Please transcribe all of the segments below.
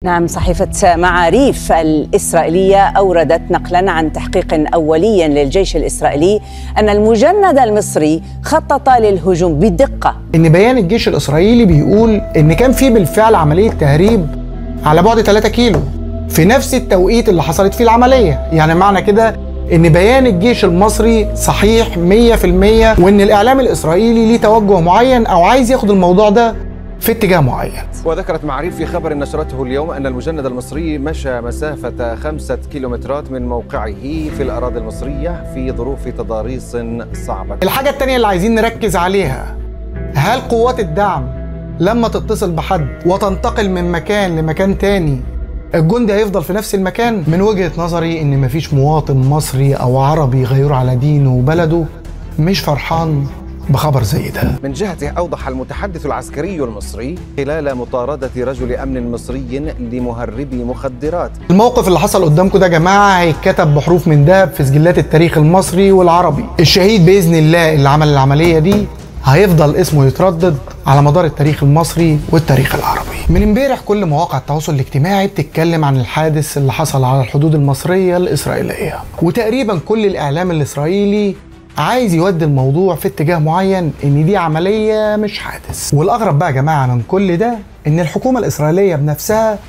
نعم صحيفة معاريف الإسرائيلية أوردت نقلا عن تحقيق أولي للجيش الإسرائيلي أن المجند المصري خطط للهجوم بدقة ان بيان الجيش الاسرائيلي بيقول ان كان في بالفعل عمليه تهريب على بعد 3 كيلو في نفس التوقيت اللي حصلت فيه العمليه يعني معنى كده ان بيان الجيش المصري صحيح 100% وان الاعلام الاسرائيلي ليه توجه معين او عايز ياخد الموضوع ده في اتجاه معين وذكرت معاريف في خبر نشرته اليوم أن المجند المصري مشى مسافة خمسة كيلومترات من موقعه في الأراضي المصرية في ظروف تضاريس صعبة الحاجه التانية اللي عايزين نركز عليها هل قوات الدعم لما تتصل بحد وتنتقل من مكان لمكان تاني الجندي هيفضل في نفس المكان من وجهة نظري ان مفيش مواطن مصري او عربي غير على دينه وبلده مش فرحان بخبر زي ده من جهته أوضح المتحدث العسكري المصري خلال مطاردة رجل أمن مصري لمهربي مخدرات الموقف اللي حصل قدامكم ده يا جماعه هيتكتب بحروف من دهب في سجلات التاريخ المصري والعربي الشهيد باذن الله اللي عمل العمليه دي هيفضل اسمه يتردد على مدار التاريخ المصري والتاريخ العربي من امبارح كل مواقع التواصل الاجتماعي بتتكلم عن الحادث اللي حصل على الحدود المصريه الاسرائيليه وتقريبا كل الاعلام الاسرائيلي عايز يودي الموضوع في اتجاه معين ان دي عمليه مش حادث والاغرب بقى يا جماعه من كل ده ان الحكومه الاسرائيليه بنفسها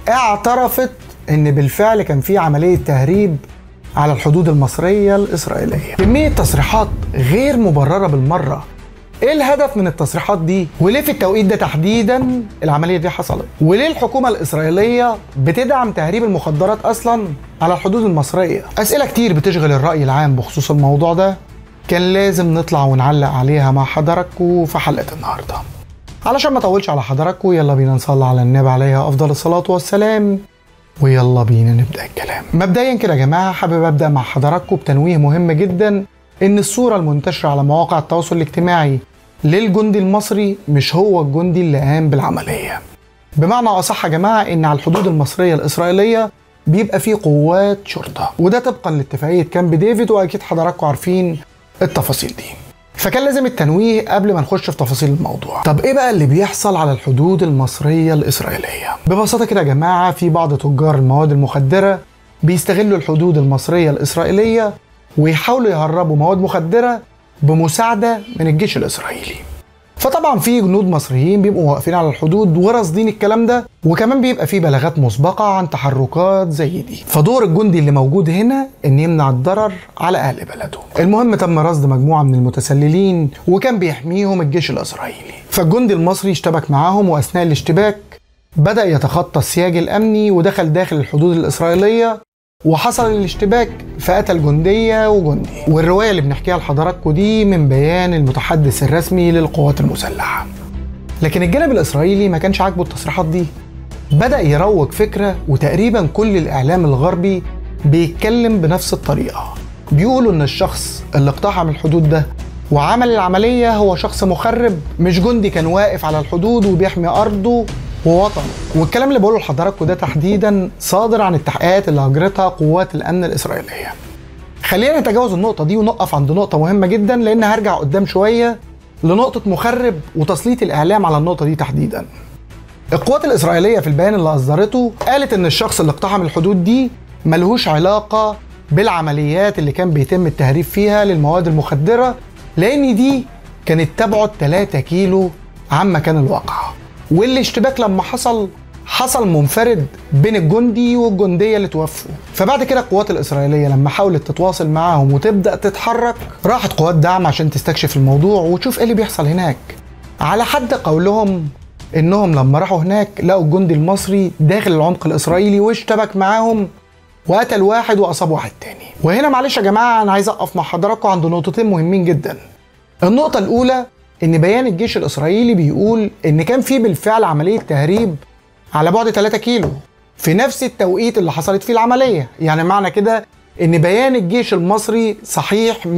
اعترفت ان بالفعل كان في عمليه تهريب على الحدود المصريه الاسرائيليه كميه تصريحات غير مبرره بالمره ايه الهدف من التصريحات دي وليه في التوقيت ده تحديدا العمليه دي حصلت وليه الحكومه الاسرائيليه بتدعم تهريب المخدرات اصلا على الحدود المصريه اسئله كتير بتشغل الراي العام بخصوص الموضوع ده كان لازم نطلع ونعلق عليها مع حضراتكم في حلقه النهارده علشان ما اطولش على حضراتكم يلا بينا نصلي على النبي عليه افضل الصلاه والسلام ويلا بينا نبدا الكلام مبدئيا كده يا جماعه حابب ابدا مع حضراتكم بتنويه مهم جدا ان الصوره المنتشره على مواقع التواصل الاجتماعي للجندي المصري مش هو الجندي اللي قام بالعمليه بمعنى اصح يا جماعه ان على الحدود المصريه الاسرائيليه بيبقى فيه قوات شرطه وده طبقا لاتفاقيه كامب ديفيد واكيد حضراتكم عارفين التفاصيل دي فكان لازم التنويه قبل ما نخش في تفاصيل الموضوع طب ايه بقى اللي بيحصل على الحدود المصريه الاسرائيليه ببساطه كده يا جماعه في بعض تجار المواد المخدره بيستغلوا الحدود المصريه الاسرائيليه ويحاولوا يهربوا مواد مخدره بمساعده من الجيش الاسرائيلي فطبعا في جنود مصريين بيبقوا واقفين على الحدود ورصدين الكلام ده وكمان بيبقى في بلاغات مسبقه عن تحركات زي دي فدور الجندي اللي موجود هنا ان يمنع الضرر على اهل بلده المهم تم رصد مجموعه من المتسللين وكان بيحميهم الجيش الاسرائيلي فالجندي المصري اشتبك معاهم واثناء الاشتباك بدا يتخطى السياج الامني ودخل داخل الحدود الاسرائيليه وحصل الاشتباك فقتل جندية وجندي والرواية اللي بنحكيها لحضراتكم دي من بيان المتحدث الرسمي للقوات المسلحة لكن الجانب الإسرائيلي ما كانش عاجبه التصريحات دي بدأ يروج فكرة وتقريبا كل الإعلام الغربي بيتكلم بنفس الطريقة بيقولوا إن الشخص اللي اقتحم الحدود ده وعمل العملية هو شخص مخرب مش جندي كان واقف على الحدود وبيحمي أرضه ووطنه والكلام اللي بقوله لحضراتكم ده تحديدا صادر عن التحقيقات اللي اجرتها قوات الامن الاسرائيليه خلينا نتجاوز النقطة دي ونقف عند نقطة مهمة جدا لأن هرجع قدام شوية لنقطة مخرب وتسليط الإعلام على النقطة دي تحديدا. القوات الإسرائيلية في البيان اللي أصدرته قالت إن الشخص اللي اقتحم الحدود دي ملهوش علاقة بالعمليات اللي كان بيتم التهريب فيها للمواد المخدرة لأن دي كانت تبعد 3 كيلو عن مكان الواقعة. والاشتباك لما حصل حصل منفرد بين الجندي والجنديه اللي توفوا فبعد كده القوات الاسرائيليه لما حاولت تتواصل معاهم وتبدا تتحرك راحت قوات دعم عشان تستكشف الموضوع وتشوف ايه اللي بيحصل هناك على حد قولهم انهم لما راحوا هناك لقوا الجندي المصري داخل العمق الاسرائيلي واشتبك معاهم وقتل واحد واصاب واحد تاني وهنا معلش يا جماعه انا عايز اقف مع حضراتكم عند نقطتين مهمين جدا النقطه الاولى ان بيان الجيش الاسرائيلي بيقول ان كان في بالفعل عمليه تهريب على بعد 3 كيلو في نفس التوقيت اللي حصلت فيه العمليه يعني معنى كده ان بيان الجيش المصري صحيح 100%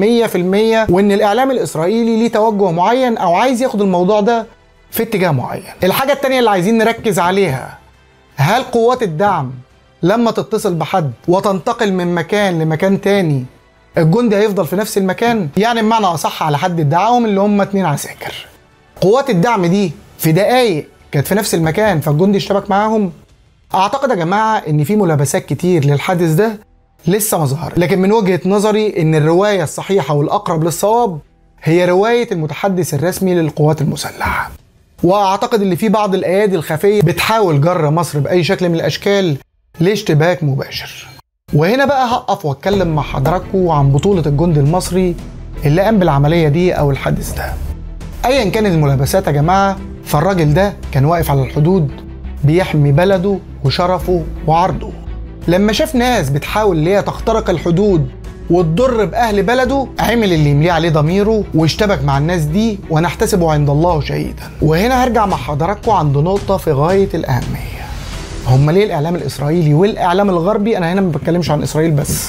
وان الاعلام الاسرائيلي ليه توجه معين او عايز ياخد الموضوع ده في اتجاه معين الحاجه التانية اللي عايزين نركز عليها هل قوات الدعم لما تتصل بحد وتنتقل من مكان لمكان تاني الجندي هيفضل في نفس المكان يعني بمعنى اصح على حد ادعاهم اللي هم اتنين عساكر قوات الدعم دي في دقايق كانت في نفس المكان فالجندي اشتبك معاهم اعتقد يا جماعه ان في ملابسات كتير للحادث ده لسه ما ظهر لكن من وجهه نظري ان الروايه الصحيحه والاقرب للصواب هي روايه المتحدث الرسمي للقوات المسلحه واعتقد ان في بعض الايادي الخفيه بتحاول جر مصر باي شكل من الاشكال لاشتباك مباشر وهنا بقى هقف واتكلم مع حضراتكم عن بطوله الجندي المصري اللي قام بالعمليه دي او الحادث ده ايا كانت الملابسات يا جماعه فالراجل ده كان واقف على الحدود بيحمي بلده وشرفه وعرضه لما شاف ناس بتحاول اللي هي تخترق الحدود وتضر باهل بلده عمل اللي يمليه عليه ضميره واشتبك مع الناس دي ونحتسبه عند الله شهيدا وهنا هرجع مع حضراتكم عند نقطه في غايه الاهميه هم ليه الاعلام الاسرائيلي والاعلام الغربي انا هنا ما بتكلمش عن اسرائيل بس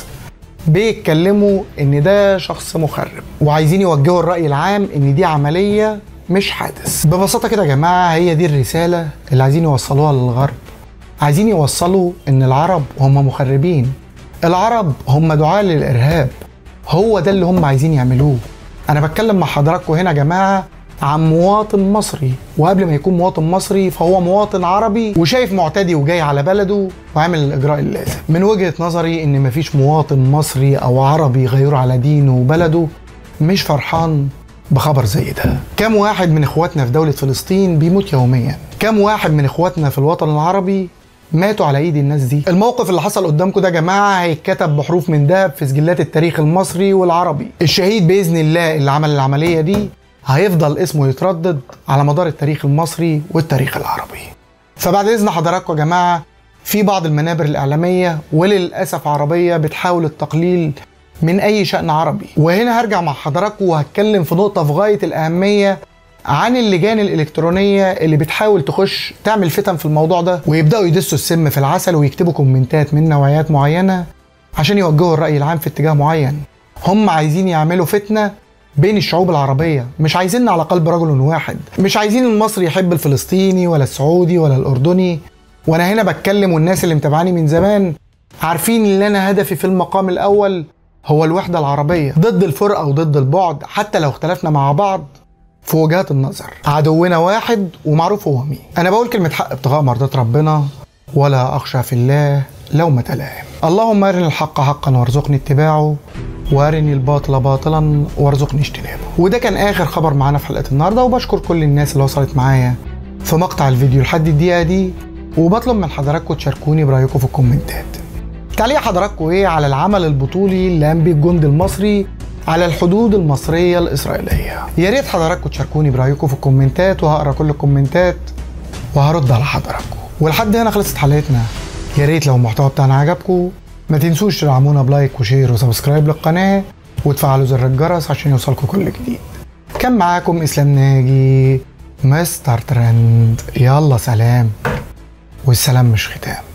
بيتكلموا ان ده شخص مخرب وعايزين يوجهوا الراي العام ان دي عمليه مش حادث ببساطه كده يا جماعه هي دي الرساله اللي عايزين يوصلوها للغرب عايزين يوصلوا ان العرب هم مخربين العرب هم دعاة للارهاب هو ده اللي هم عايزين يعملوه انا بتكلم مع حضراتكم هنا يا جماعه عن مواطن مصري وقبل ما يكون مواطن مصري فهو مواطن عربي وشايف معتدي وجاي على بلده وعامل الاجراء اللازم من وجهه نظري ان مفيش مواطن مصري او عربي غير على دينه وبلده مش فرحان بخبر زي ده كم واحد من اخواتنا في دولة فلسطين بيموت يوميا كم واحد من اخواتنا في الوطن العربي ماتوا على ايد الناس دي الموقف اللي حصل قدامكم ده يا جماعه هيتكتب بحروف من دهب في سجلات التاريخ المصري والعربي الشهيد باذن الله اللي عمل العمليه دي هيفضل اسمه يتردد على مدار التاريخ المصري والتاريخ العربي فبعد اذن حضراتكم يا جماعه في بعض المنابر الاعلاميه وللاسف عربيه بتحاول التقليل من اي شان عربي وهنا هرجع مع حضراتكم وهتكلم في نقطه في غايه الاهميه عن اللجان الالكترونيه اللي بتحاول تخش تعمل فتن في الموضوع ده ويبداوا يدسوا السم في العسل ويكتبوا كومنتات من نوعيات معينه عشان يوجهوا الراي العام في اتجاه معين هم عايزين يعملوا فتنه بين الشعوب العربية مش عايزيننا على قلب رجل واحد مش عايزين المصري يحب الفلسطيني ولا السعودي ولا الأردني وأنا هنا بتكلم والناس اللي متابعاني من زمان عارفين ان انا هدفي في المقام الاول هو الوحدة العربية ضد الفرقة وضد البعد حتى لو اختلفنا مع بعض في وجهات النظر عدونا واحد ومعروف هو مين انا بقول كلمة حق ابتغاء مرضات ربنا ولا اخشى في الله لومة لائم اللهم ارني الحق حقا وارزقني اتباعه وارني الباطل باطلا وارزقني اجتنابه وده كان اخر خبر معانا في حلقه النهارده وبشكر كل الناس اللي وصلت معايا في مقطع الفيديو لحد الدقيقه دي وبطلب من حضراتكم تشاركوني برايكم في الكومنتات تعليق حضراتكم ايه على العمل البطولي اللي قام بيه الجند المصري على الحدود المصريه الاسرائيليه يا ريت حضراتكم تشاركوني برايكم في الكومنتات وهقرا كل الكومنتات وهرد على حضراتكم ولحد هنا خلصت حلقتنا يا ريت لو المحتوى بتاعنا عجبكم ما تنسوش تدعمونا بلايك وشير وسبسكرايب للقناة وتفعلوا زر الجرس عشان يوصلكم كل جديد كان معاكم اسلام ناجي مستر ترند يلا سلام والسلام مش ختام